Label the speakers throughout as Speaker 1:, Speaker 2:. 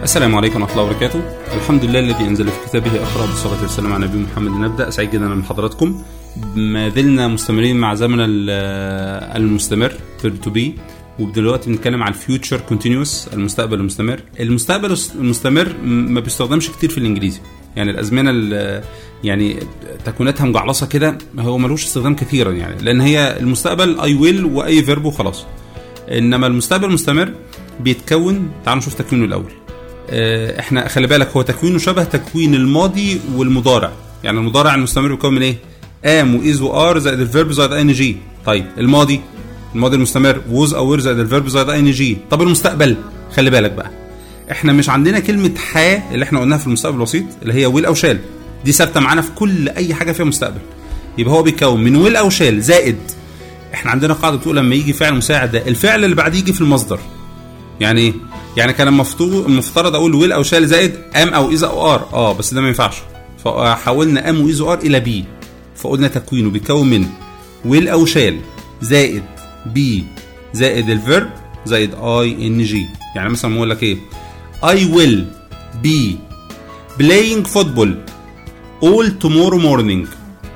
Speaker 1: السلام عليكم ورحمه الله وبركاته الحمد لله الذي انزل في كتابه اقرا بالصلاه والسلام على نبي محمد نبدا سعيد جدا من حضراتكم ما زلنا مستمرين مع زمن ال- المستمر تو بي ودلوقتي بنتكلم على الفيوتشر كونتينيوس المستقبل المستمر المستقبل المستمر ما بيستخدمش كتير في الانجليزي يعني الازمنه ال- يعني تكويناتها مجعلصه كده هو ملوش استخدام كثيرا يعني لان هي المستقبل اي ويل واي فيرب وخلاص انما المستقبل المستمر بيتكون تعالوا نشوف تكوينه الاول آه، احنا خلي بالك هو تكوينه شبه تكوين الماضي والمضارع يعني المضارع المستمر بيكون من ايه ام واز وار زائد الفيرب زائد ان جي طيب الماضي الماضي المستمر ووز او وير زائد الفيرب زائد ان جي طب المستقبل خلي بالك بقى احنا مش عندنا كلمه حا اللي احنا قلناها في المستقبل البسيط اللي هي ويل او شال دي ثابته معانا في كل اي حاجه فيها مستقبل يبقى هو بيتكون من ويل او شال زائد احنا عندنا قاعده بتقول لما يجي فعل مساعد ده الفعل اللي بعديه يجي في المصدر يعني ايه؟ يعني كان المفترض المفترض اقول ويل او شال زائد ام او از او ار اه بس ده ما ينفعش فحولنا ام واز ار الى بي فقلنا تكوينه بيتكون من ويل او شال زائد بي زائد الفيرب زائد اي ان جي يعني مثلا بقول لك ايه I will be playing football all tomorrow morning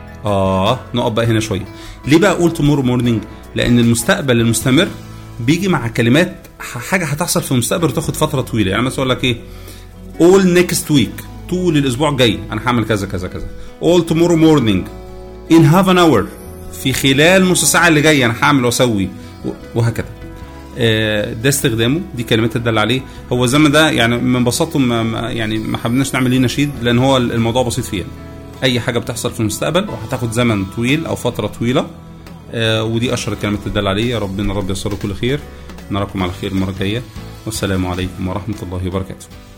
Speaker 1: اه نقف بقى هنا شويه ليه بقى اقول tomorrow morning لان المستقبل المستمر بيجي مع كلمات ح- حاجه هتحصل في المستقبل وتاخد فتره طويله يعني مثلا اقول لك ايه all next week طول الاسبوع الجاي انا هعمل كذا كذا كذا all tomorrow morning in half an hour في خلال نص ساعه اللي جايه انا هعمل واسوي و- وهكذا آه، ده استخدامه دي كلمات تدل عليه هو الزمن ده يعني من بساطته ما ما- يعني ما حبيناش نعمل ليه نشيد لان هو الموضوع بسيط فيه يعني. اي حاجه بتحصل في المستقبل وهتاخد زمن طويل او فتره طويله آه، ودي اشهر الكلمات تدل عليه يا ربنا رب ييسر كل خير نراكم على خير المره الجايه والسلام عليكم ورحمه الله وبركاته